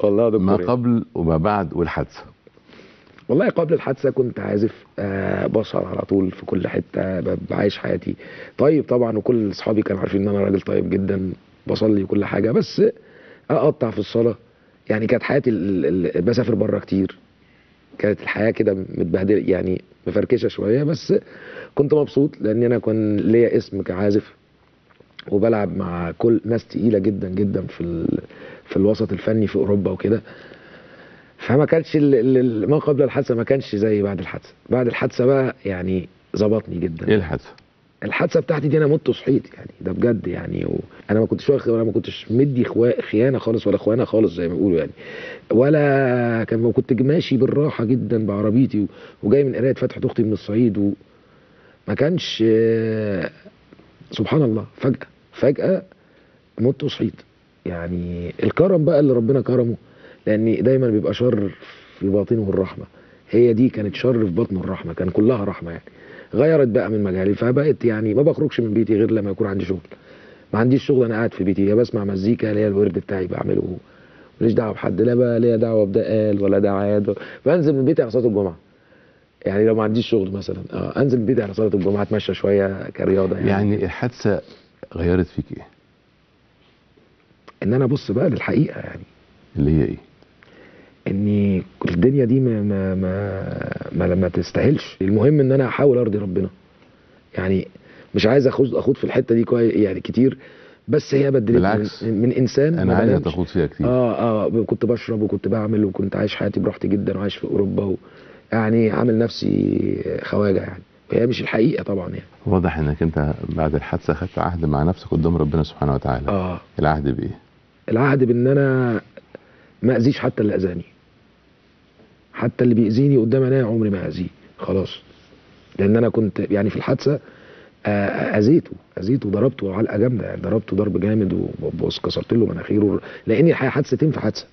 والله يا دكتور ما إيه؟ قبل وما بعد والحادثه والله قبل الحادثه كنت عازف آه بسهر على طول في كل حته ببقى عايش حياتي طيب طبعا وكل اصحابي كانوا عارفين ان انا راجل طيب جدا بصلي وكل حاجه بس اقطع في الصلاه يعني كانت حياتي ال- ال- بسافر بره كتير كانت الحياه كده متبهدله يعني مفركشه شويه بس كنت مبسوط لان انا كان ليا اسم كعازف وبلعب مع كل ناس تقيله جدا جدا في ال... في الوسط الفني في اوروبا وكده فما كانش ال- ال- ال- ما قبل الحادثه ما كانش زي بعد الحادثه بعد الحادثه بقى يعني ظبطني جدا ايه الحادثه الحادثه بتاعتي دي انا مت وصحيت يعني ده بجد يعني وانا ما كنتش واخد ولا ما كنتش مدي خوا... خيانه خالص ولا خوانه خالص زي ما بيقولوا يعني ولا كان كنت ماشي بالراحه جدا بعربيتي و... وجاي من قرايه فتحه اختي من الصعيد وما كانش آه، سبحان الله فجاه فجاه مت وصحيت يعني الكرم بقى اللي ربنا كرمه لان دايما بيبقى شر في باطنه الرحمه هي دي كانت شر في بطنه الرحمه كان كلها رحمه يعني غيرت بقى من مجالي فبقيت يعني ما بخرجش من بيتي غير لما يكون عندي شغل ما عنديش شغل انا قاعد في بيتي يا بسمع مزيكا اللي هي الورد بتاعي بعمله ماليش دعوه بحد لا بقى ليا دعوه بده قال ولا ده عاد بنزل من بيتي على صلاه الجمعه يعني لو ما عنديش شغل مثلا اه انزل من بيتي على صلاه الجمعه اتمشى شويه كرياضه يعني, يعني الحادثه غيرت فيك ايه ان انا ابص بقى للحقيقه يعني اللي هي ايه ان الدنيا دي ما ما ما, ما, ما تستاهلش المهم ان انا احاول ارضي ربنا يعني مش عايز اخوض اخوض في الحته دي كويس يعني كتير بس هي بدلت بالعكس. من, من انسان انا ما عايزك بنامش. تخوض فيها كتير اه اه كنت بشرب وكنت بعمل وكنت عايش حياتي براحتي جدا وعايش في اوروبا و يعني عامل نفسي خواجه يعني وهي مش الحقيقه طبعا يعني واضح انك انت بعد الحادثه خدت عهد مع نفسك قدام ربنا سبحانه وتعالى اه العهد بايه العهد بان انا ما اذيش حتى اللي اذاني حتى اللي بيأذيني قدام عينيا عمري ما اذيه خلاص لان انا كنت يعني في الحادثه آه، اذيته اذيته ضربته علقه جامده يعني ضربته ضرب جامد وبص كسرت له مناخيره لان الحقيقه حادثتين في حادثه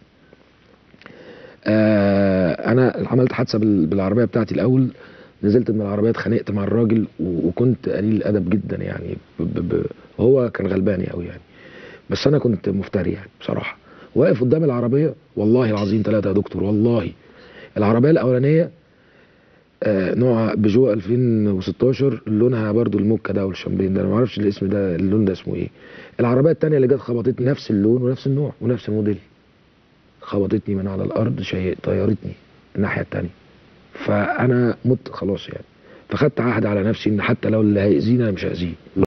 آه، انا عملت حادثه بال- بالعربيه بتاعتي الاول نزلت من العربيه اتخانقت مع الراجل و- وكنت قليل الادب جدا يعني ب- ب- ب- وهو كان غلبان قوي يعني بس انا كنت مفتري يعني بصراحه واقف قدام العربيه والله العظيم ثلاثه يا دكتور والله العربيه الاولانيه آه نوع بيجو 2016 لونها برضو الموكا ده والشامبين ده انا ما اعرفش الاسم ده اللون ده اسمه ايه العربيه الثانيه اللي جت خبطتني نفس اللون ونفس النوع ونفس الموديل خبطتني من على الارض شيء طيرتني الناحيه الثانيه فانا مت خلاص يعني فخدت عهد على نفسي ان حتى لو اللي هيأذيني انا مش هأذيه